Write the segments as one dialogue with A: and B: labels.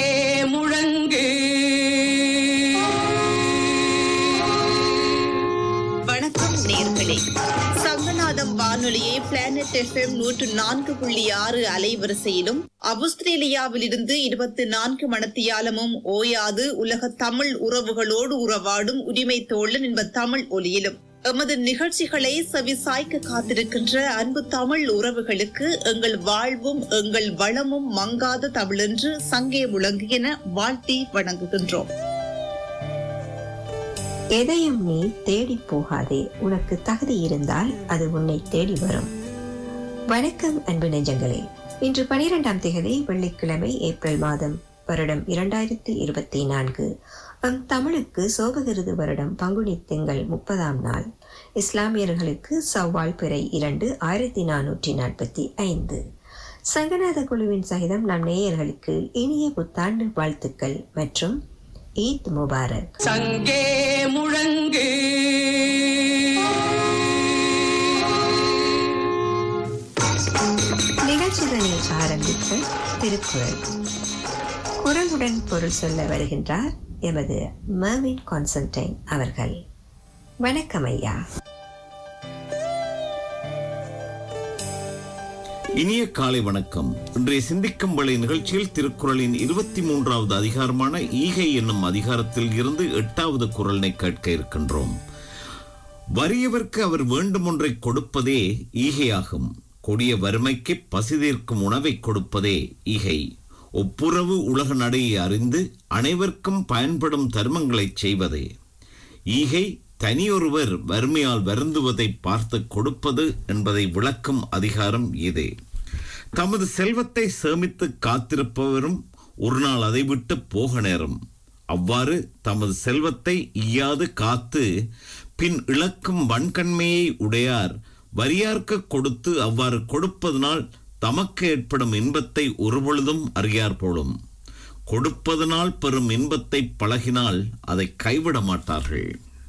A: முழங்கு
B: வணக்கம் நேர்களே சங்கநாதம் வானொலியை பிளானட் எஃப்எம் நூற்று நான்கு புள்ளி ஆறு அலைவரிசையிலும் அவுஸ்திரேலியாவிலிருந்து இருபத்தி நான்கு மணத்தியாலமும் ஓயாது உலக தமிழ் உறவுகளோடு உறவாடும் உரிமை தோழன் என்ப தமிழ் ஒலியிலும் எமது நிகழ்ச்சிகளை செவிசாய்க்க காத்திருக்கின்ற அன்பு தமிழ் உறவுகளுக்கு எங்கள் வாழ்வும் எங்கள் வளமும் மங்காத தமிழென்று சங்கே முழங்குகின வாழ்த்தி வணங்குகின்றோம்
C: எதையும் நீ தேடி போகாதே உனக்கு தகுதி இருந்தால் அது உன்னை தேடி வரும் வணக்கம் அன்பு நெஞ்சங்களே இன்று பனிரெண்டாம் தேதி வெள்ளிக்கிழமை ஏப்ரல் மாதம் வருடம் இரண்டாயிரத்தி இருபத்தி நான்கு அம் தமிழுக்கு சோபகிருது வருடம் பங்குனி திங்கள் முப்பதாம் நாள் இஸ்லாமியர்களுக்கு சவ்வால் பிறை இரண்டு ஆயிரத்தி நானூற்றி நாற்பத்தி ஐந்து சங்கநாத குழுவின் சகிதம் நம் நேயர்களுக்கு இனிய புத்தாண்டு வாழ்த்துக்கள் மற்றும் ஈத் முபாரக்
A: சங்கே முழங்கு
C: நிகழ்ச்சிகளை ஆரம்பிக்க திருக்குறள் குரலுடன் பொருள் சொல்ல வருகின்றார் எமது மர்வின் கான்சன்டைன் அவர்கள் வணக்கம் ஐயா
D: இனிய காலை வணக்கம் இன்றைய சிந்திக்கும் வழி நிகழ்ச்சியில் திருக்குறளின் இருபத்தி மூன்றாவது அதிகாரமான ஈகை என்னும் அதிகாரத்தில் இருந்து எட்டாவது குரலினை கேட்க இருக்கின்றோம் வறியவர்க்கு அவர் வேண்டுமொன்றை கொடுப்பதே ஈகையாகும் கொடிய வறுமைக்கு பசி தீர்க்கும் உணவை கொடுப்பதே ஈகை ஒப்புரவு உலக நடையை அறிந்து அனைவருக்கும் பயன்படும் தர்மங்களைச் செய்வதே ஈகை தனியொருவர் வறுமையால் வருந்துவதை பார்த்து கொடுப்பது என்பதை விளக்கும் அதிகாரம் இதே தமது செல்வத்தை சேமித்து காத்திருப்பவரும் ஒரு நாள் அதை விட்டு போக நேரும் அவ்வாறு தமது செல்வத்தை ஈயாது காத்து பின் இழக்கும் வன்கண்மையை உடையார் வரியார்க்கு கொடுத்து அவ்வாறு கொடுப்பதனால் தமக்கு ஏற்படும் இன்பத்தை ஒருபொழுதும் அறியார் போலும் கொடுப்பதனால் பெறும் இன்பத்தை பழகினால் அதை கைவிட மாட்டார்கள்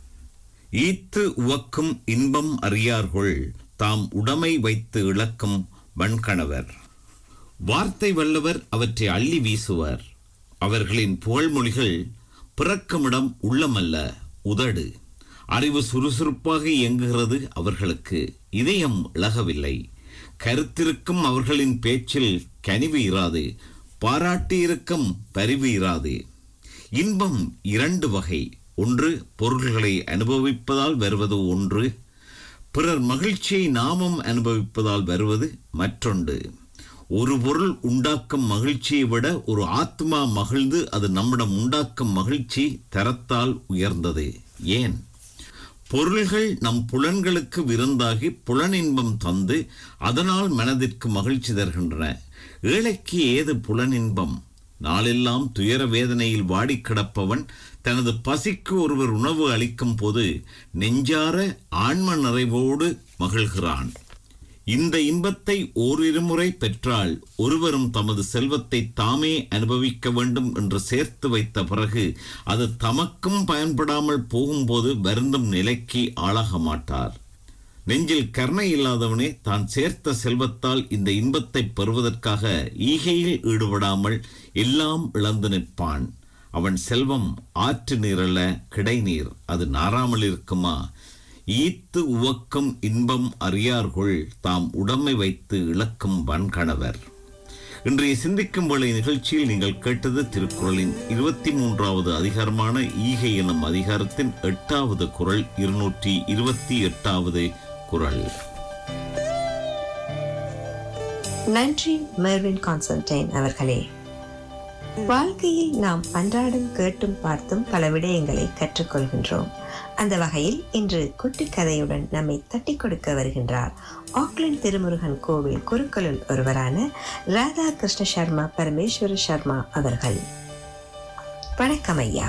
D: ஈத்து உவக்கும் இன்பம் அறியார்கள் தாம் உடைமை வைத்து இழக்கும் வன்கணவர் வார்த்தை வல்லவர் அவற்றை அள்ளி வீசுவர் அவர்களின் புகழ்மொழிகள் பிறக்குமிடம் உள்ளமல்ல உதடு அறிவு சுறுசுறுப்பாக இயங்குகிறது அவர்களுக்கு இதயம் இழகவில்லை கருத்திருக்கும் அவர்களின் பேச்சில் கனிவு இராது பாராட்டியிருக்கும் பரிவு இராது இன்பம் இரண்டு வகை ஒன்று பொருள்களை அனுபவிப்பதால் வருவது ஒன்று பிறர் மகிழ்ச்சியை நாமும் அனுபவிப்பதால் வருவது மற்றொன்று ஒரு பொருள் உண்டாக்கும் மகிழ்ச்சியை விட ஒரு ஆத்மா மகிழ்ந்து அது நம்மிடம் உண்டாக்கும் மகிழ்ச்சி தரத்தால் உயர்ந்தது ஏன் பொருள்கள் நம் புலன்களுக்கு விருந்தாகி புலனின்பம் தந்து அதனால் மனதிற்கு மகிழ்ச்சி தருகின்றன ஏழைக்கு ஏது புலனின்பம் நாளெல்லாம் துயர வேதனையில் வாடி கிடப்பவன் தனது பசிக்கு ஒருவர் உணவு அளிக்கும் போது நெஞ்சார ஆன்ம நிறைவோடு மகிழ்கிறான் இந்த இன்பத்தை ஓரிருமுறை பெற்றால் ஒருவரும் தமது செல்வத்தை தாமே அனுபவிக்க வேண்டும் என்று சேர்த்து வைத்த பிறகு அது தமக்கும் பயன்படாமல் போகும்போது வருந்தும் நிலைக்கு ஆளாக மாட்டார் நெஞ்சில் கருணை இல்லாதவனே தான் சேர்த்த செல்வத்தால் இந்த இன்பத்தை பெறுவதற்காக ஈகையில் ஈடுபடாமல் எல்லாம் இழந்து நிற்பான் அவன் செல்வம் ஆற்று நீரல்ல கிடைநீர் அது நாறாமல் இருக்குமா ஈத்து உவக்கும் இன்பம் அறியார்கள் தாம் உடமை வைத்து இழக்கும் வன்கணவர் இன்றைய சிந்திக்கும் வேளை நிகழ்ச்சியில் நீங்கள் கேட்டது திருக்குறளின் இருபத்தி மூன்றாவது அதிகாரமான ஈகை எனும் அதிகாரத்தின் எட்டாவது குறள் இருநூற்றி இருபத்தி எட்டாவது குறள்
C: நன்றி மெர்வின் கான்சன்டைன் அவர்களே வாழ்க்கையில் நாம் அன்றாடம் கேட்டும் பார்த்தும் பல விடயங்களை கற்றுக்கொள்கின்றோம் அந்த வகையில் இன்று குட்டி கதையுடன் நம்மை தட்டி கொடுக்க வருகின்றார் ஆக்லாந்து திருமுருகன் கோவில் குருக்களுள் ஒருவரான ராதா கிருஷ்ண சர்மா பரமேஸ்வர சர்மா அவர்கள் வணக்கம் ஐயா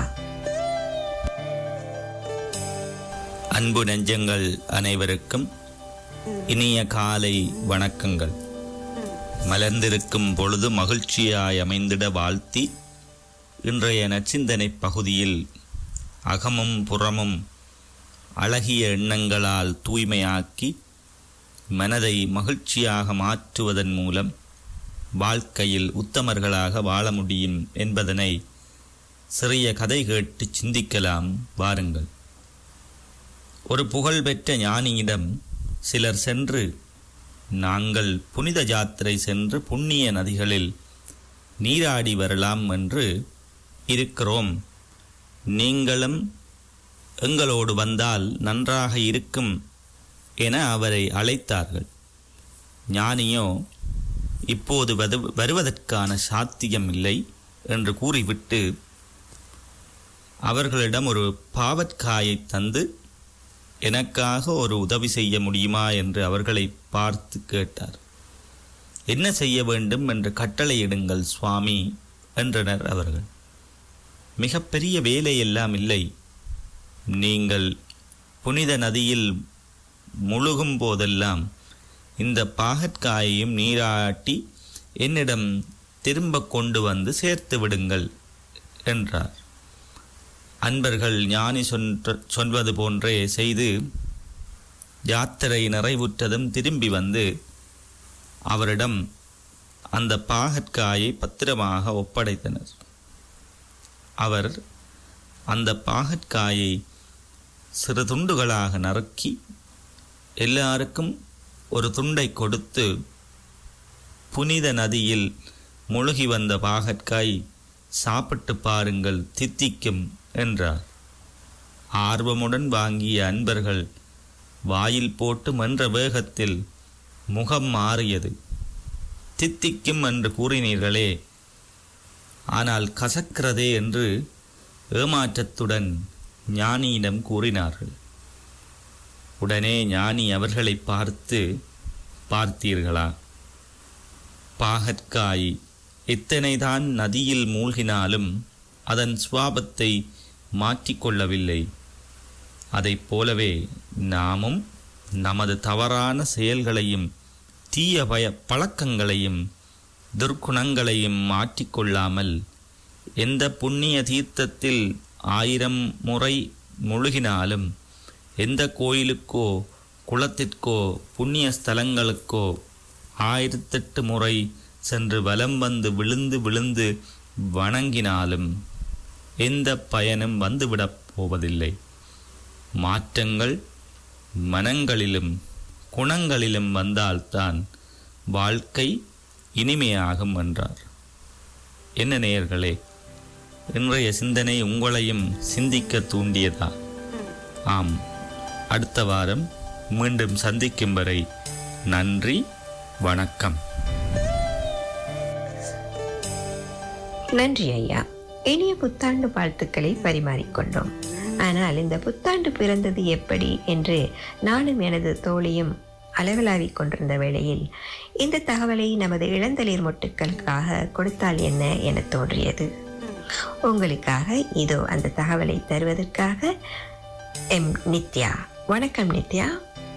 E: அன்பு நெஞ்சங்கள் அனைவருக்கும் இனிய காலை வணக்கங்கள் மலர்ந்திருக்கும் பொழுது மகிழ்ச்சியாய் அமைந்திட வாழ்த்தி இன்றைய நச்சிந்தனை பகுதியில் அகமும் புறமும் அழகிய எண்ணங்களால் தூய்மையாக்கி மனதை மகிழ்ச்சியாக மாற்றுவதன் மூலம் வாழ்க்கையில் உத்தமர்களாக வாழ முடியும் என்பதனை சிறிய கதை கேட்டு சிந்திக்கலாம் வாருங்கள் ஒரு புகழ்பெற்ற ஞானியிடம் சிலர் சென்று நாங்கள் புனித யாத்திரை சென்று புண்ணிய நதிகளில் நீராடி வரலாம் என்று இருக்கிறோம் நீங்களும் எங்களோடு வந்தால் நன்றாக இருக்கும் என அவரை அழைத்தார்கள் ஞானியோ இப்போது வது வருவதற்கான சாத்தியம் இல்லை என்று கூறிவிட்டு அவர்களிடம் ஒரு பாவற்காயை தந்து எனக்காக ஒரு உதவி செய்ய முடியுமா என்று அவர்களை பார்த்து கேட்டார் என்ன செய்ய வேண்டும் என்று கட்டளையிடுங்கள் சுவாமி என்றனர் அவர்கள் மிகப்பெரிய வேலை எல்லாம் இல்லை நீங்கள் புனித நதியில் முழுகும் போதெல்லாம் இந்த பாகற்காயையும் நீராட்டி என்னிடம் திரும்ப கொண்டு வந்து சேர்த்து விடுங்கள் என்றார் அன்பர்கள் ஞானி சொன்ற சொல்வது போன்றே செய்து யாத்திரை நிறைவுற்றதும் திரும்பி வந்து அவரிடம் அந்த பாகற்காயை பத்திரமாக ஒப்படைத்தனர் அவர் அந்த பாகற்காயை சிறு துண்டுகளாக நறுக்கி எல்லாருக்கும் ஒரு துண்டை கொடுத்து புனித நதியில் முழுகி வந்த பாகற்காய் சாப்பிட்டு பாருங்கள் தித்திக்கும் என்றார் ஆர்வமுடன் வாங்கிய அன்பர்கள் வாயில் போட்டு மென்ற வேகத்தில் முகம் மாறியது தித்திக்கும் என்று கூறினீர்களே ஆனால் கசக்கிறதே என்று ஏமாற்றத்துடன் ஞானியிடம் கூறினார்கள் உடனே ஞானி அவர்களை பார்த்து பார்த்தீர்களா பாகற்காய் எத்தனைதான் நதியில் மூழ்கினாலும் அதன் சுவாபத்தை மாற்றிக்கொள்ளவில்லை அதைப் போலவே நாமும் நமது தவறான செயல்களையும் தீய பய பழக்கங்களையும் துர்க்குணங்களையும் மாற்றிக்கொள்ளாமல் எந்த புண்ணிய தீர்த்தத்தில் ஆயிரம் முறை முழுகினாலும் எந்த கோயிலுக்கோ குளத்திற்கோ புண்ணிய ஸ்தலங்களுக்கோ ஆயிரத்தெட்டு முறை சென்று வலம் வந்து விழுந்து விழுந்து வணங்கினாலும் எந்த பயனும் வந்துவிடப் போவதில்லை மாற்றங்கள் மனங்களிலும் குணங்களிலும் வந்தால்தான் வாழ்க்கை இனிமையாகும் என்றார் என்ன நேயர்களே இன்றைய சிந்தனை உங்களையும் சிந்திக்க தூண்டியதா ஆம் அடுத்த வாரம் மீண்டும் சந்திக்கும் வரை நன்றி வணக்கம்
C: நன்றி ஐயா இனிய புத்தாண்டு வாழ்த்துக்களை பரிமாறிக்கொண்டோம் ஆனால் இந்த புத்தாண்டு பிறந்தது எப்படி என்று நானும் எனது தோழியும் அளவலாவிக் கொண்டிருந்த வேளையில் இந்த தகவலை நமது இளந்தளிர் மொட்டுக்களுக்காக கொடுத்தால் என்ன என தோன்றியது உங்களுக்காக இதோ அந்த தகவலை தருவதற்காக எம் நித்யா வணக்கம் நித்யா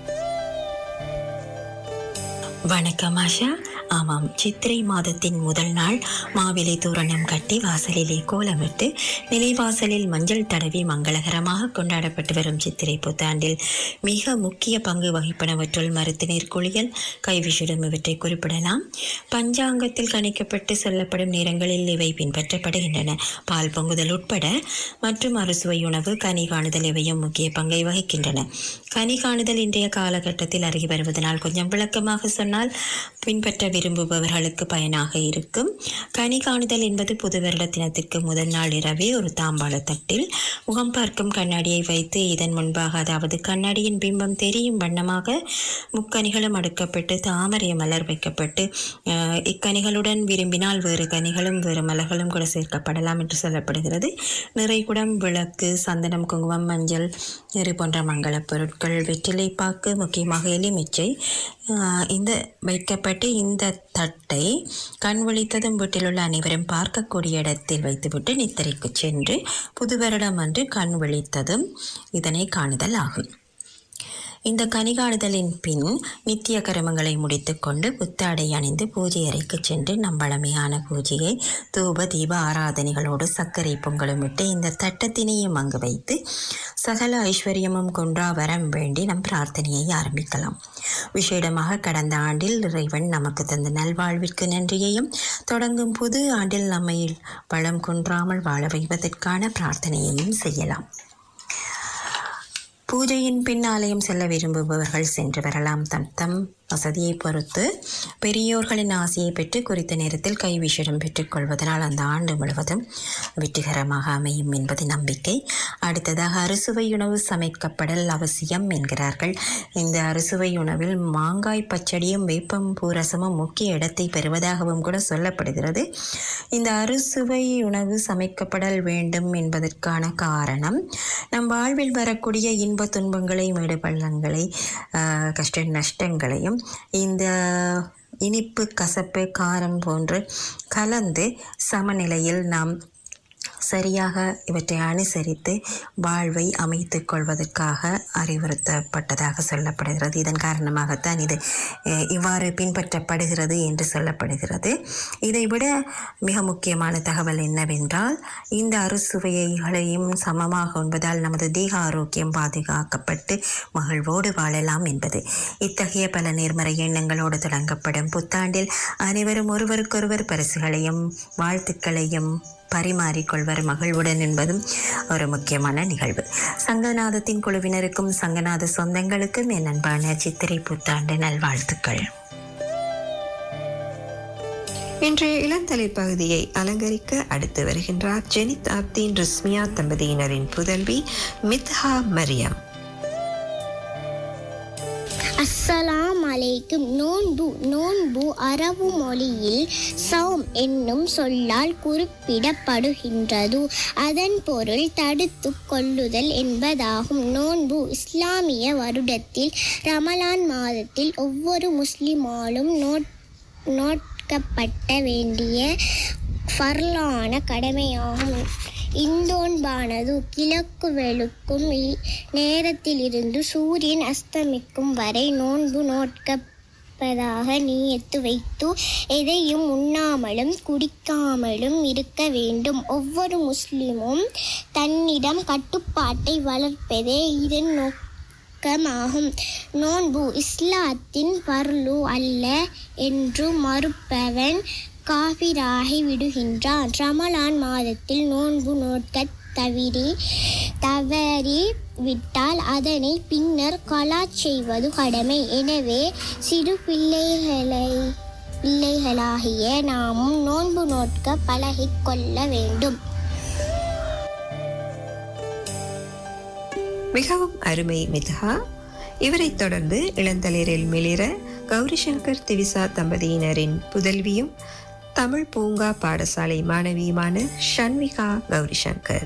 F: வணக்கம் ஆஷா ஆமாம் சித்திரை மாதத்தின் முதல் நாள் மாவிலை தோரணம் கட்டி வாசலிலே கோலமிட்டு நிலைவாசலில் மஞ்சள் தடவி மங்களகரமாக கொண்டாடப்பட்டு வரும் சித்திரை புத்தாண்டில் மிக முக்கிய பங்கு வகிப்பனவற்றுள் மருத்துநீர் குளியல் கைவிசிடும் இவற்றை குறிப்பிடலாம் பஞ்சாங்கத்தில் கணிக்கப்பட்டு சொல்லப்படும் நேரங்களில் இவை பின்பற்றப்படுகின்றன பால் பொங்குதல் உட்பட மற்றும் அறுசுவை உணவு கனி காணுதல் இவையும் முக்கிய பங்கை வகிக்கின்றன கனி காணுதல் இன்றைய காலகட்டத்தில் அருகி வருவதனால் கொஞ்சம் விளக்கமாக சொன்னால் பின்பற்ற விரும்புபவர்களுக்கு பயனாக இருக்கும் கனி காணுதல் என்பது புது வருட தினத்திற்கு முதல் நாள் இரவே ஒரு தாம்பாள தட்டில் முகம் பார்க்கும் கண்ணாடியை வைத்து இதன் முன்பாக அதாவது கண்ணாடியின் பிம்பம் தெரியும் வண்ணமாக முக்கனிகளும் அடுக்கப்பட்டு தாமரை மலர் வைக்கப்பட்டு அஹ், இக்கனிகளுடன் விரும்பினால் வேறு கனிகளும் வேறு மலர்களும் கூட சேர்க்கப்படலாம் என்று சொல்லப்படுகிறது நிறைகுடம் விளக்கு சந்தனம் குங்குமம் மஞ்சள் நெறி போன்ற மங்களப் பொருட்கள் வெற்றிலை பாக்கு முக்கியமாக எலுமிச்சை ஆஹ், இந்த வைக்கப்பட்டு இந்த தட்டை கண் விழித்ததும் வீட்டில் உள்ள அனைவரும் பார்க்கக்கூடிய இடத்தில் வைத்துவிட்டு நித்திரைக்கு சென்று புது வருடம் அன்று கண் விழித்ததும் இதனை காணுதல் ஆகும் இந்த கனிகாணுதலின் பின் நித்திய கருமங்களை முடித்துக்கொண்டு புத்தாடை அணிந்து பூஜை அறைக்கு சென்று நம் வளமையான பூஜையை தூப தீப ஆராதனைகளோடு சர்க்கரை பொங்கலும் விட்டு இந்த தட்டத்தினையும் அங்கு வைத்து சகல ஐஸ்வர்யமும் கொன்றா வரம் வேண்டி நம் பிரார்த்தனையை ஆரம்பிக்கலாம் விசேடமாக கடந்த ஆண்டில் இறைவன் நமக்கு தந்த நல்வாழ்விற்கு நன்றியையும் தொடங்கும் புது ஆண்டில் நம்மை வளம் குன்றாமல் வாழ வைப்பதற்கான பிரார்த்தனையையும் செய்யலாம் பூஜையின் பின் ஆலயம் செல்ல விரும்புபவர்கள் சென்று வரலாம் தம் தம் வசதியை பொறுத்து பெரியோர்களின் ஆசையை பெற்று குறித்த நேரத்தில் கைவிஷடம் பெற்றுக்கொள்வதனால் அந்த ஆண்டு முழுவதும் வெற்றிகரமாக அமையும் என்பது நம்பிக்கை அடுத்ததாக அறுசுவை உணவு சமைக்கப்படல் அவசியம் என்கிறார்கள் இந்த அறுசுவை உணவில் மாங்காய் பச்சடியும் வேப்பம் பூரசமும் முக்கிய இடத்தை பெறுவதாகவும் கூட சொல்லப்படுகிறது இந்த அறுசுவை உணவு சமைக்கப்படல் வேண்டும் என்பதற்கான காரணம் நம் வாழ்வில் வரக்கூடிய இன்ப துன்பங்களை மேடு பள்ளங்களை ஆஹ், கஷ்ட நஷ்டங்களையும் இந்த இனிப்பு கசப்பு காரம் போன்று கலந்து சமநிலையில் நாம் சரியாக இவற்றை அனுசரித்து வாழ்வை அமைத்துக் கொள்வதற்காக அறிவுறுத்தப்பட்டதாக சொல்லப்படுகிறது இதன் காரணமாகத்தான் இது அஹ், இவ்வாறு பின்பற்றப்படுகிறது என்று சொல்லப்படுகிறது இதைவிட மிக முக்கியமான தகவல் என்னவென்றால் இந்த அறுசுவைகளையும் சமமாக உண்பதால் நமது தேக ஆரோக்கியம் பாதுகாக்கப்பட்டு மகிழ்வோடு வாழலாம் என்பது இத்தகைய பல நேர்மறை எண்ணங்களோடு தொடங்கப்படும் புத்தாண்டில் அனைவரும் ஒருவருக்கொருவர் பரிசுகளையும் வாழ்த்துக்களையும் பரிமாறிக்கொள்வர் மகிழ்வுடன் என்பதும் ஒரு முக்கியமான நிகழ்வு சங்கநாதத்தின் குழுவினருக்கும் சங்கநாத சொந்தங்களுக்கும் என் அன்பான சித்திரை புத்தாண்டு நல்வாழ்த்துக்கள்
C: இன்றைய இளந்தளிர் பகுதியை அலங்கரிக்க அடுத்து வருகின்றார் ஜெனித் அப்தீன் ரிஸ்மியா தம்பதியினரின் புதல்வி மித்ஹா மரியம்
G: அஸ்ஸலாம் அலைக்கும் நோன்பு நோன்பு அரபு மொழியில் சௌம் என்னும் சொல்லால் குறிப்பிடப்படுகின்றது அதன் பொருள் தடுத்து கொள்ளுதல் என்பதாகும் நோன்பு இஸ்லாமிய வருடத்தில் ரமலான் மாதத்தில் ஒவ்வொரு முஸ்லிமாலும் நோட் நோட்கப்பட்ட வேண்டிய ஃபர்லான கடமையாகும் இந்தோன்பானது கிழக்கு வெளுக்கும் இ- நேரத்திலிருந்து சூரியன் அஸ்தமிக்கும் வரை நோன்பு நோட்கப்பதாக நீயத்து வைத்து எதையும் உண்ணாமலும் குடிக்காமலும் இருக்க வேண்டும் ஒவ்வொரு முஸ்லிமும் தன்னிடம் கட்டுப்பாட்டை வளர்ப்பதே இதன் நோக்கமாகும் நோன்பு இஸ்லாத்தின் பர்லு அல்ல என்று மறுப்பவன் காபிராகி விடுகின்றான் ரமலான் மாதத்தில் நோன்பு நோட்க தவிரி தவறி விட்டால் அதனை பின்னர் கலா செய்வது கடமை எனவே சிறு பிள்ளைகளை பிள்ளைகளாகிய நாமும் நோன்பு நோட்க பழகிக் கொள்ள வேண்டும்
C: மிகவும் அருமை மித்ஹா இவரைத் தொடர்ந்து இளந்தளிரில் மிளிர கௌரி சங்கர் திவிசா தம்பதியினரின் புதல்வியும் தமிழ் பூங்கா பாடசாலை மாணவியுமான ஷண்விகா கௌரி சங்கர்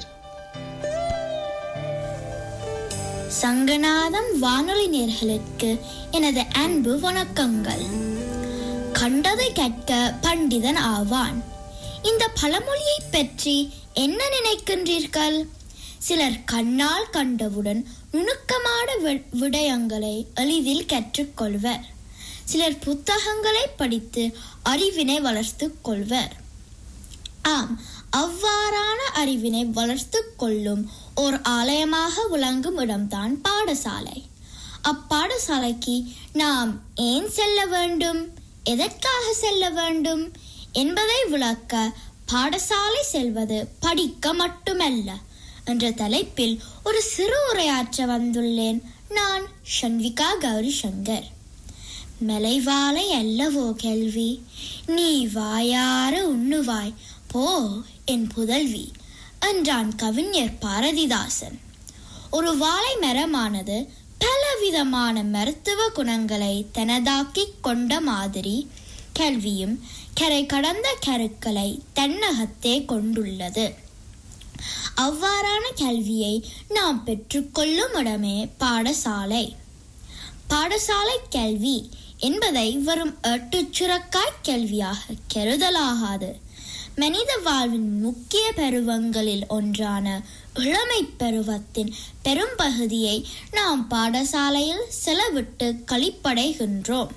H: சங்கநாதம் வானொலி நேர்களுக்கு எனது அன்பு வணக்கங்கள் கண்டதை கேட்க பண்டிதன் ஆவான் இந்த பழமொழியை பற்றி என்ன நினைக்கின்றீர்கள் சிலர் கண்ணால் கண்டவுடன் நுணுக்கமான வி- விடயங்களை எளிதில் கற்றுக்கொள்வர் சிலர் புத்தகங்களை படித்து அறிவினை வளர்த்துக் கொள்வர் ஆம் அவ்வாறான அறிவினை வளர்த்துக் கொள்ளும் ஓர் ஆலயமாக விளங்கும் இடம்தான் பாடசாலை அப்பாடசாலைக்கு நாம் ஏன் செல்ல வேண்டும் எதற்காக செல்ல வேண்டும் என்பதை விளக்க பாடசாலை செல்வது படிக்க மட்டுமல்ல என்ற தலைப்பில் ஒரு சிறு உரையாற்ற வந்துள்ளேன் நான் ஷண்விகா கௌரி சங்கர் மலைவாழை அல்லவோ கேள்வி நீ வாயார உண்ணுவாய் போ என் புதல்வி என்றான் கவிஞர் பாரதிதாசன் ஒரு வாழை மரமானது பலவிதமான மருத்துவ குணங்களை தனதாக்கிக் கொண்ட மாதிரி கல்வியும் கரை கடந்த கருக்களை தன்னகத்தே கொண்டுள்ளது அவ்வாறான கல்வியை நாம் பெற்றுக்கொள்ளும் இடமே பாடசாலை பாடசாலை கல்வி என்பதை வெறும் எட்டுச் சுரக்காய் கல்வியாக கருதலாகாது மனித வாழ்வின் முக்கிய பருவங்களில் ஒன்றான இளமை பருவத்தின் பெரும்பகுதியை நாம் பாடசாலையில் செலவிட்டு கழிப்படைகின்றோம்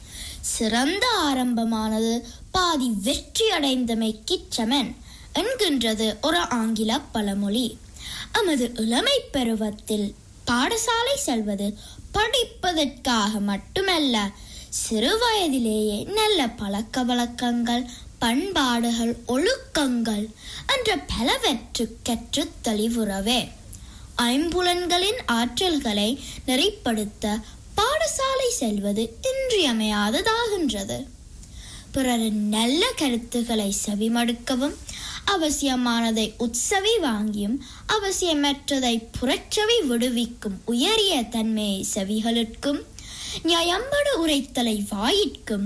H: சிறந்த ஆரம்பமானது பாதி வெற்றி அடைந்தமைக்குச் சமன் என்கின்றது ஒரு ஆங்கில பழமொழி நமது இளமை பருவத்தில் பாடசாலை செல்வது படிப்பதற்காக மட்டுமல்ல சிறு வயதிலேயே நல்ல பழக்க வழக்கங்கள் பண்பாடுகள் ஒழுக்கங்கள் என்ற பலவற்று கற்றுத் தெளிவுறவே ஐம்புலன்களின் ஆற்றல்களை நெறிப்படுத்த பாடசாலை செல்வது இன்றியமையாததாகின்றது பிறரின் நல்ல கருத்துக்களை செவிமடுக்கவும் அவசியமானதை உற்சவி வாங்கியும் அவசியமற்றதை புறச்சவி விடுவிக்கும் உயரிய தன்மையை செவிகளுக்கும் நியாயம்படு உரைத்தலை வாயிற்கும்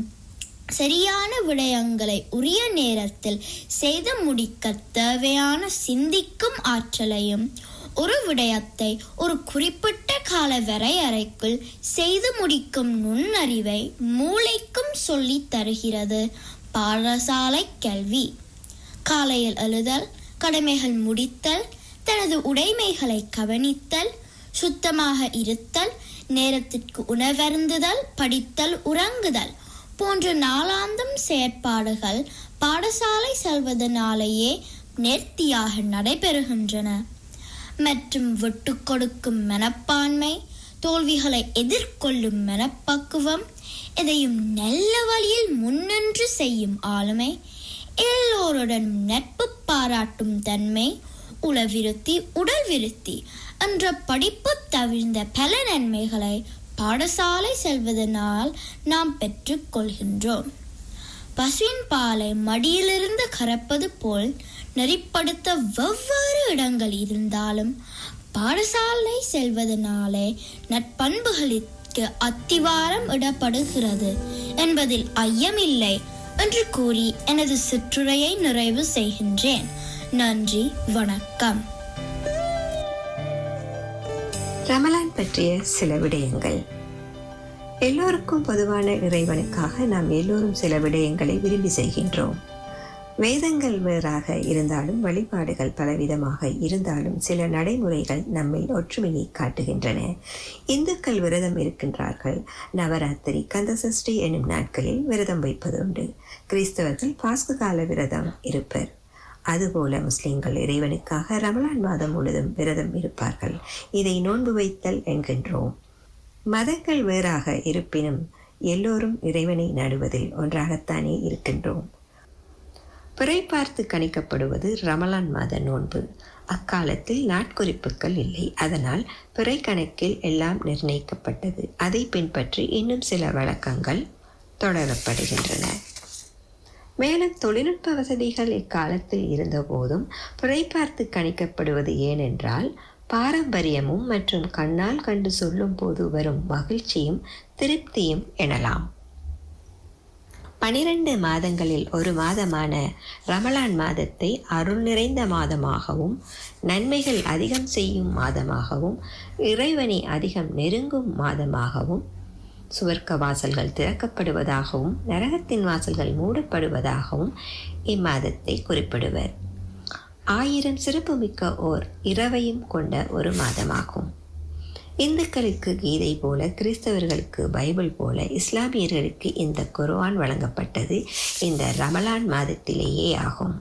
H: சரியான விடயங்களை உரிய நேரத்தில் செய்து முடிக்க தேவையான சிந்திக்கும் ஆற்றலையும் ஒரு விடயத்தை ஒரு குறிப்பிட்ட கால வரையறைக்குள் செய்து முடிக்கும் நுண்ணறிவை மூளைக்கும் சொல்லித் தருகிறது பாடசாலை கல்வி காலையில் எழுதல் கடமைகள் முடித்தல் தனது உடைமைகளை கவனித்தல் சுத்தமாக இருத்தல் நேரத்திற்கு உணவருந்துதல் படித்தல் உறங்குதல் போன்ற நாளாந்தம் செயற்பாடுகள் பாடசாலை செல்வதனாலேயே நேர்த்தியாக நடைபெறுகின்றன மற்றும் விட்டு கொடுக்கும் மனப்பான்மை தோல்விகளை எதிர்கொள்ளும் மனப்பக்குவம் எதையும் நல்ல வழியில் முன்னின்று செய்யும் ஆளுமை எல்லோருடன் நட்பு பாராட்டும் தன்மை உளவிருத்தி உடல் விருத்தி என்ற படிப்பு தவிர்ந்த பல நன்மைகளை பாடசாலை செல்வதனால் நாம் பெற்றுக்கொள்கின்றோம் பசுவின் பாலை மடியிலிருந்து கறப்பது போல் நெறிப்படுத்த வெவ்வேறு இடங்கள் இருந்தாலும் பாடசாலை செல்வதனாலே நட்பண்புகளுக்கு அத்திவாரம் இடப்படுகிறது என்பதில் ஐயமில்லை என்று கூறி எனது சிற்றுரையை நிறைவு செய்கின்றேன் நன்றி வணக்கம்
C: ரமலான் பற்றிய சில விடயங்கள் எல்லோருக்கும் பொதுவான இறைவனுக்காக நாம் எல்லோரும் சில விடயங்களை விரும்பி செய்கின்றோம் வேதங்கள் வேறாக இருந்தாலும் வழிபாடுகள் பலவிதமாக இருந்தாலும் சில நடைமுறைகள் நம்மில் ஒற்றுமையை காட்டுகின்றன இந்துக்கள் விரதம் இருக்கின்றார்கள் நவராத்திரி கந்தசஷ்டி என்னும் நாட்களில் விரதம் வைப்பதுண்டு கிறிஸ்தவர்கள் பாஸ்கு கால விரதம் இருப்பர் அதுபோல முஸ்லிம்கள் இறைவனுக்காக ரமலான் மாதம் முழுதும் விரதம் இருப்பார்கள் இதை நோன்பு வைத்தல் என்கின்றோம் மதங்கள் வேறாக இருப்பினும் எல்லோரும் இறைவனை நாடுவதில் ஒன்றாகத்தானே இருக்கின்றோம் பிறை பார்த்து கணிக்கப்படுவது ரமலான் மாத நோன்பு அக்காலத்தில் நாட்குறிப்புகள் இல்லை அதனால் பிறை கணக்கில் எல்லாம் நிர்ணயிக்கப்பட்டது அதை பின்பற்றி இன்னும் சில வழக்கங்கள் தொடரப்படுகின்றன மேலும் தொழில்நுட்ப வசதிகள் இக்காலத்தில் இருந்தபோதும் பிறை பார்த்து கணிக்கப்படுவது ஏனென்றால் பாரம்பரியமும் மற்றும் கண்ணால் கண்டு சொல்லும் போது வரும் மகிழ்ச்சியும் திருப்தியும் எனலாம் பனிரெண்டு மாதங்களில் ஒரு மாதமான ரமலான் மாதத்தை அருள் நிறைந்த மாதமாகவும் நன்மைகள் அதிகம் செய்யும் மாதமாகவும் இறைவனை அதிகம் நெருங்கும் மாதமாகவும் சுவர்க்க வாசல்கள் திறக்கப்படுவதாகவும் நரகத்தின் வாசல்கள் மூடப்படுவதாகவும் இம்மாதத்தை குறிப்பிடுவர் ஆயிரம் சிறப்புமிக்க ஓர் இரவையும் கொண்ட ஒரு மாதமாகும் இந்துக்களுக்கு கீதை போல கிறிஸ்தவர்களுக்கு பைபிள் போல இஸ்லாமியர்களுக்கு இந்த குர்ஆன் வழங்கப்பட்டது இந்த ரமலான் மாதத்திலேயே ஆகும்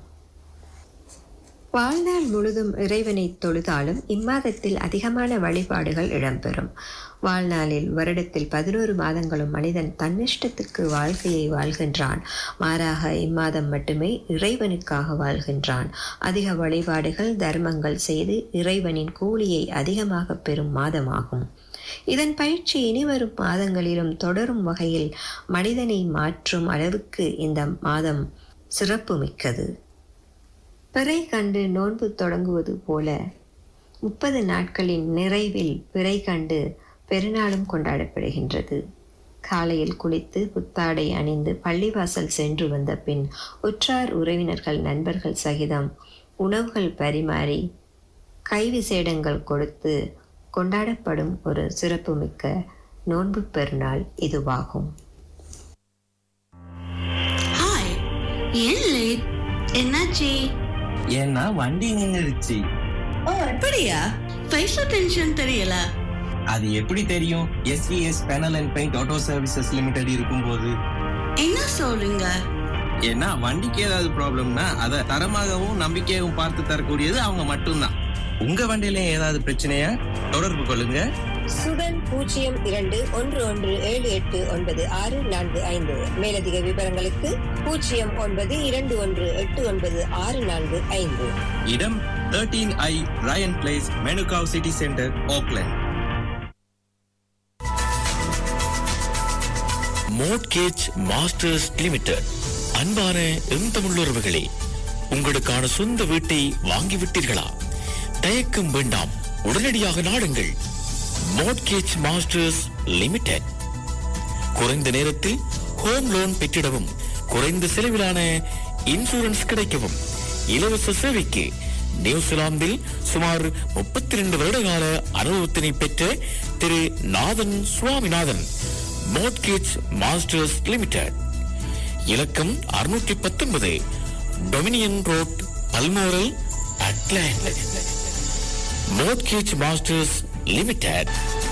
C: வாழ்நாள் முழுதும் இறைவனை தொழுதாலும் இம்மாதத்தில் அதிகமான வழிபாடுகள் இடம்பெறும் வாழ்நாளில் வருடத்தில் பதினோரு மாதங்களும் மனிதன் தன்னிஷ்டத்துக்கு வாழ்க்கையை வாழ்கின்றான் மாறாக இம்மாதம் மட்டுமே இறைவனுக்காக வாழ்கின்றான் அதிக வழிபாடுகள் தர்மங்கள் செய்து இறைவனின் கூலியை அதிகமாக பெறும் மாதமாகும் இதன் பயிற்சி இனிவரும் மாதங்களிலும் தொடரும் வகையில் மனிதனை மாற்றும் அளவுக்கு இந்த மாதம் சிறப்புமிக்கது பிறை கண்டு நோன்பு தொடங்குவது போல முப்பது நாட்களின் நிறைவில் பிறை கண்டு பெருநாளும் கொண்டாடப்படுகின்றது காலையில் குளித்து புத்தாடை அணிந்து பள்ளிவாசல் சென்று வந்த பின் உற்றார் உறவினர்கள் நண்பர்கள் சகிதம் உணவுகள் பரிமாறி கைவிசேடங்கள் கொடுத்து கொண்டாடப்படும் ஒரு சிறப்புமிக்க நோன்பு பெருநாள் இதுவாகும்
I: ஹாய் ஏன் லேட் என்னாச்சு
J: ஏன்னா வண்டி நின்னுடுச்சு
I: ஓ அப்படியா பைசா டென்ஷன் தெரியல
J: அது எப்படி தெரியும் SVS panel and paint auto services limited இருக்கும்போது
I: என்ன சொல்றீங்க
J: ஏன்னா வண்டிக்கு ஏதாவது ப்ராப்ளம்னா அதை தரமாகவும் நம்பிக்கையாகவும் பார்த்து தரக்கூடியது அவங்க மட்டும்தான் உங்க வண்டியில ஏதாவது பிரச்சனையா தொடர்பு கொள்ளுங்க
C: சுடன் பூஜ்ஜியம் இரண்டு ஒன்று ஒன்று ஏழு எட்டு ஒன்பது ஆறு நான்கு ஐந்து மேலதிக விவரங்களுக்கு பூஜ்ஜியம் ஒன்பது இரண்டு ஒன்று எட்டு ஒன்பது ஆறு நான்கு ஐந்து
J: இடம் தேர்ட்டீன் ஐ Ryan place Manukau city centre Auckland
K: mortgage masters limited அன்பான எந்தமுள்ளுறவுகளே உங்களுக்கான சொந்த வீட்டை வாங்கிவிட்டீர்களா தயக்கம் வேண்டாம் உடனடியாக நாடுங்கள் மோட்கேஜ் மாஸ்டர்ஸ் லிமிடெட் குறைந்த நேரத்தில் ஹோம் லோன் பெற்றிடவும் குறைந்த செலவிலான இன்சூரன்ஸ் கிடைக்கவும் இலவச சேவைக்கு நியூசிலாந்தில் சுமார் முப்பத்தி ரெண்டு வருடகால அனுபவத்தினை பெற்ற திரு Nathan Swaminathan mortgage masters limited இலக்கம் அறுநூற்றி பத்தொன்பது டொமினியன் ரோட் பல்மோரல் அட்லாண்ட் மோட்கேஜ் மாஸ்டர்ஸ் லிமிடெட்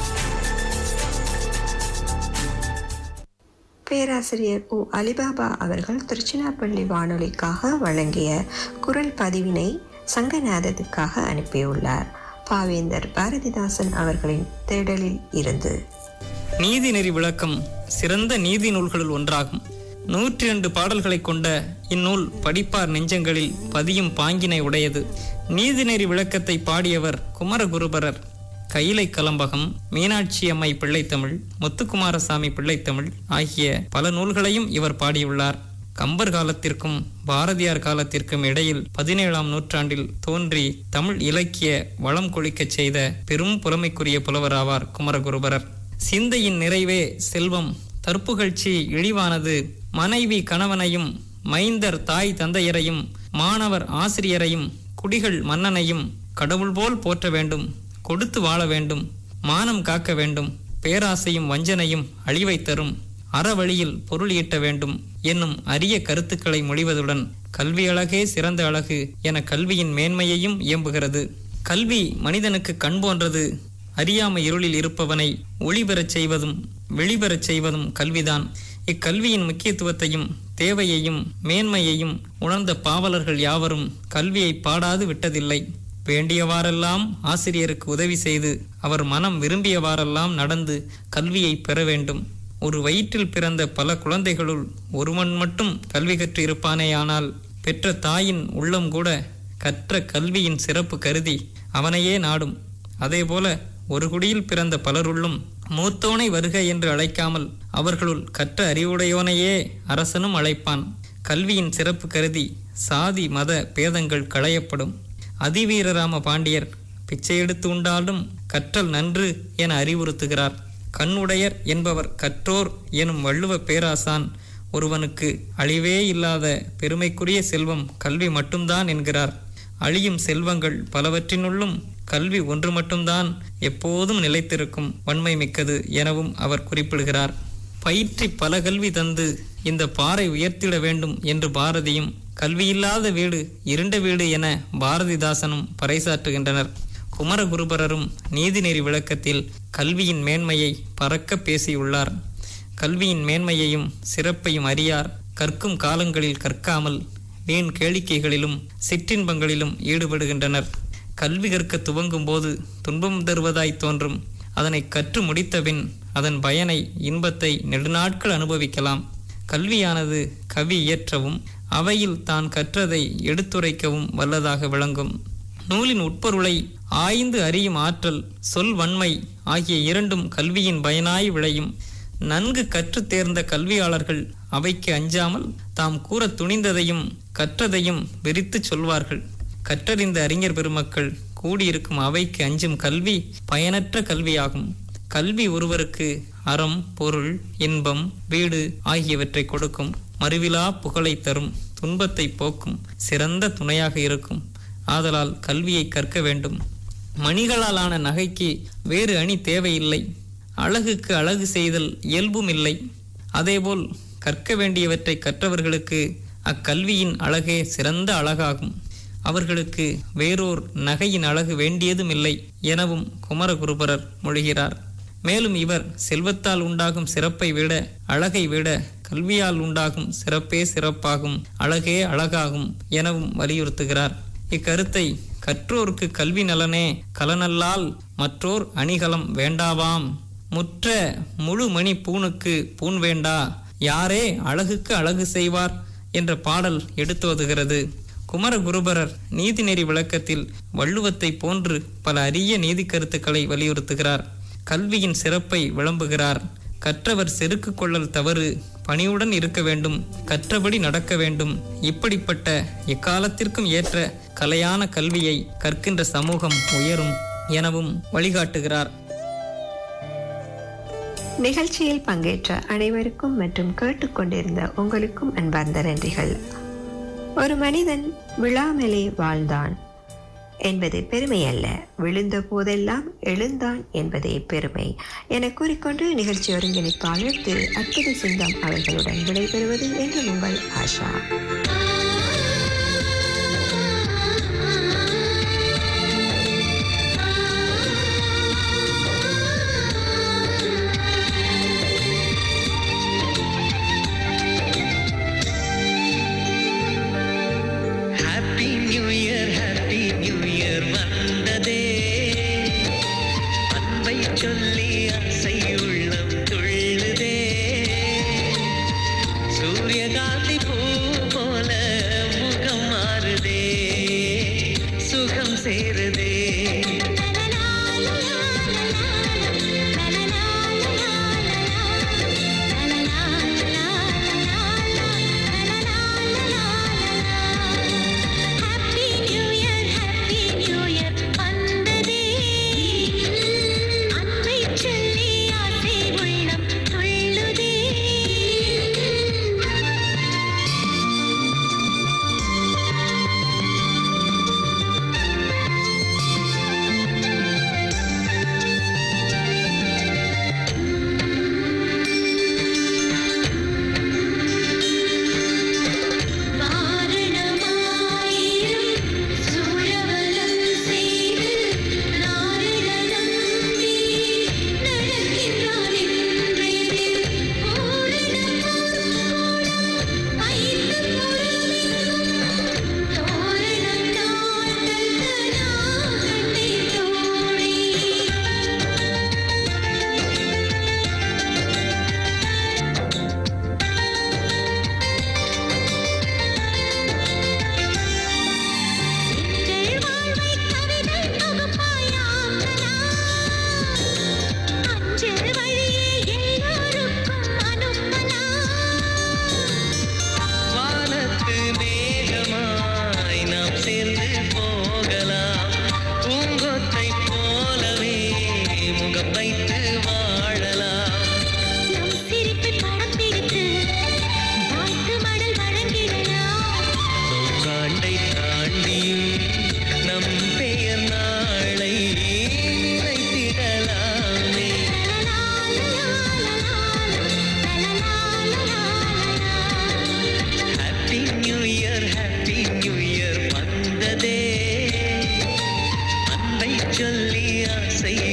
C: பேராசிரியர் உ அலிபாபா அவர்கள் திருச்சினாப்பள்ளி வானொலிக்காக வழங்கிய குரல் பதிவினை சங்கநாதத்துக்காக அனுப்பியுள்ளார் பாவேந்தர் பாரதிதாசன் அவர்களின் தேடலில் இருந்து
L: நீதிநெறி விளக்கம் சிறந்த நீதி நூல்களுள் ஒன்றாகும் நூற்றி இரண்டு பாடல்களை கொண்ட இந்நூல் படிப்பார் நெஞ்சங்களில் பதியும் பாங்கினை உடையது நீதிநெறி விளக்கத்தை பாடியவர் குமரகுருபரர் கைலை கலம்பகம் மீனாட்சி அம்மை பிள்ளைத்தமிழ் முத்துக்குமாரசாமி பிள்ளைத்தமிழ் ஆகிய பல நூல்களையும் இவர் பாடியுள்ளார் கம்பர் காலத்திற்கும் பாரதியார் காலத்திற்கும் இடையில் பதினேழாம் நூற்றாண்டில் தோன்றி தமிழ் இலக்கிய வளம் கொளிக்கச் செய்த பெரும் புலமைக்குரிய புலவராவார் குமரகுருபரர் சிந்தையின் நிறைவே செல்வம் தற்புகழ்ச்சி இழிவானது மனைவி கணவனையும் மைந்தர் தாய் தந்தையரையும் மாணவர் ஆசிரியரையும் குடிகள் மன்னனையும் கடவுள் போல் போற்ற வேண்டும் கொடுத்து வாழ வேண்டும் மானம் காக்க வேண்டும் பேராசையும் வஞ்சனையும் அழிவை தரும் அறவழியில் பொருள் ஈட்ட வேண்டும் என்னும் அரிய கருத்துக்களை மொழிவதுடன் கல்வி அழகே சிறந்த அழகு என கல்வியின் மேன்மையையும் இயம்புகிறது கல்வி மனிதனுக்கு கண் போன்றது அறியாமை இருளில் இருப்பவனை ஒளி பெறச் செய்வதும் வெளிபெறச் செய்வதும் கல்விதான் இக்கல்வியின் முக்கியத்துவத்தையும் தேவையையும் மேன்மையையும் உணர்ந்த பாவலர்கள் யாவரும் கல்வியை பாடாது விட்டதில்லை வேண்டியவாறெல்லாம் ஆசிரியருக்கு உதவி செய்து அவர் மனம் விரும்பியவாறெல்லாம் நடந்து கல்வியை பெற வேண்டும் ஒரு வயிற்றில் பிறந்த பல குழந்தைகளுள் ஒருவன் மட்டும் கல்வி கற்று இருப்பானேயானால் பெற்ற தாயின் உள்ளம் கூட கற்ற கல்வியின் சிறப்பு கருதி அவனையே நாடும் அதேபோல ஒரு குடியில் பிறந்த பலருள்ளும் மூத்தோனை வருக என்று அழைக்காமல் அவர்களுள் கற்ற அறிவுடையோனையே அரசனும் அழைப்பான் கல்வியின் சிறப்பு கருதி சாதி மத பேதங்கள் களையப்படும் அதிவீரராம பாண்டியர் பிச்சை எடுத்து உண்டாலும் கற்றல் நன்று என அறிவுறுத்துகிறார் கண்ணுடையர் என்பவர் கற்றோர் எனும் வள்ளுவ பேராசான் ஒருவனுக்கு அழிவே இல்லாத பெருமைக்குரிய செல்வம் கல்வி மட்டும்தான் என்கிறார் அழியும் செல்வங்கள் பலவற்றினுள்ளும் கல்வி ஒன்று மட்டும்தான் எப்போதும் நிலைத்திருக்கும் வன்மை மிக்கது எனவும் அவர் குறிப்பிடுகிறார் பயிற்றி பல கல்வி தந்து இந்த பாறை உயர்த்திட வேண்டும் என்று பாரதியும் கல்வியில்லாத வீடு இருண்ட வீடு என பாரதிதாசனும் பறைசாற்றுகின்றனர் குமரகுருபரரும் நீதிநெறி விளக்கத்தில் கல்வியின் மேன்மையை பறக்க பேசியுள்ளார் கல்வியின் மேன்மையையும் சிறப்பையும் அறியார் கற்கும் காலங்களில் கற்காமல் வீண் கேளிக்கைகளிலும் சிற்றின்பங்களிலும் ஈடுபடுகின்றனர் கல்வி கற்க துவங்கும் போது துன்பம் தருவதாய் தோன்றும் அதனை கற்று முடித்தபின் அதன் பயனை இன்பத்தை நெடுநாட்கள் அனுபவிக்கலாம் கல்வியானது கவி இயற்றவும் அவையில் தான் கற்றதை எடுத்துரைக்கவும் வல்லதாக விளங்கும் நூலின் உட்பொருளை ஆய்ந்து அறியும் ஆற்றல் சொல் வன்மை ஆகிய இரண்டும் கல்வியின் பயனாய் விளையும் நன்கு கற்றுத் தேர்ந்த கல்வியாளர்கள் அவைக்கு அஞ்சாமல் தாம் கூற துணிந்ததையும் கற்றதையும் விரித்துச் சொல்வார்கள் கற்றறிந்த அறிஞர் பெருமக்கள் கூடியிருக்கும் அவைக்கு அஞ்சும் கல்வி பயனற்ற கல்வியாகும் கல்வி ஒருவருக்கு அறம் பொருள் இன்பம் வீடு ஆகியவற்றை கொடுக்கும் மறுவிலா புகழை தரும் துன்பத்தை போக்கும் சிறந்த துணையாக இருக்கும் ஆதலால் கல்வியை கற்க வேண்டும் மணிகளாலான நகைக்கு வேறு அணி தேவையில்லை அழகுக்கு அழகு செய்தல் இயல்பும் இல்லை அதேபோல் கற்க வேண்டியவற்றை கற்றவர்களுக்கு அக்கல்வியின் அழகே சிறந்த அழகாகும் அவர்களுக்கு வேறோர் நகையின் அழகு வேண்டியதும் இல்லை எனவும் குமரகுருபரர் மொழிகிறார் மேலும் இவர் செல்வத்தால் உண்டாகும் சிறப்பை விட அழகை விட கல்வியால் உண்டாகும் சிறப்பே சிறப்பாகும் அழகே அழகாகும் எனவும் வலியுறுத்துகிறார் இக்கருத்தை கற்றோருக்கு கல்வி நலனே கலனல்லால் மற்றோர் அணிகலம் வேண்டாவாம் முற்ற முழு மணி பூணுக்கு பூண் வேண்டா யாரே அழகுக்கு அழகு செய்வார் என்ற பாடல் எடுத்துவதுகிறது குமரகுருபரர் நீதிநெறி விளக்கத்தில் வள்ளுவத்தை போன்று பல அரிய நீதி கருத்துக்களை வலியுறுத்துகிறார் கல்வியின் சிறப்பை விளம்புகிறார் கற்றவர் செருக்கு கொள்ளல் தவறு பணிவுடன் இருக்க வேண்டும் கற்றபடி நடக்க வேண்டும் இப்படிப்பட்ட எக்காலத்திற்கும் ஏற்ற கலையான கல்வியை கற்கின்ற சமூகம் உயரும் எனவும் வழிகாட்டுகிறார்
C: நிகழ்ச்சியில் பங்கேற்ற அனைவருக்கும் மற்றும் கேட்டுக்கொண்டிருந்த உங்களுக்கும் அன்பார்ந்த நன்றிகள் ஒரு மனிதன் விழாமலே வாழ்ந்தான் என்பது பெருமை அல்ல விழுந்த போதெல்லாம் எழுந்தான் என்பதே பெருமை என கூறிக்கொண்டு நிகழ்ச்சி ஒருங்கிணைப்பாளர் திரு அற்புத சிங்கம் அவர்களுடன் விடைபெறுவது என்று உங்கள் Asha
A: happy new year happy new year வந்ததே அன்பை சொல்லி ஆசை உள்ளம் துள்ளுதே சூரியகாந்தி பூ போல முகம் மாறுதே சுகம் சேருதே
M: happy new year happy new year வந்ததே அன்பை சொல்லி ஆசை உள்ளம் துள்ளுதே வாரணமாயிரம் சூழவலம் செய்து நாரணம் நம்பி நடக்கின்றான் என்றேதில் பூரணம் பூரணம் ஐந்து புறமெங்கும் தோரணம் நான் தந்தனாகண்டே தோழி எங்கள் வாழ்வை கவிதை தொகுப்பாயாக்கலாம் அஞ்சல் வழியே எல்லோருக்கும் அனுப்பலாம்
A: வானத்து மேகமாய் நாம் சேர்ந்து போகலாம் பூங்கொத்தை போலவே முகம் வைத்து வாழலாம்
M: நம் சிரிப்பை படம் பிடித்து வாழ்த்து மடல் வழங்கிடலாம்
A: நூற்றாண்டை தாண்டியும் நம் பெயர் நாளை நினைத்திடலாமே happy new year happy new year வந்ததே அன்பை சொல்லி ஆசை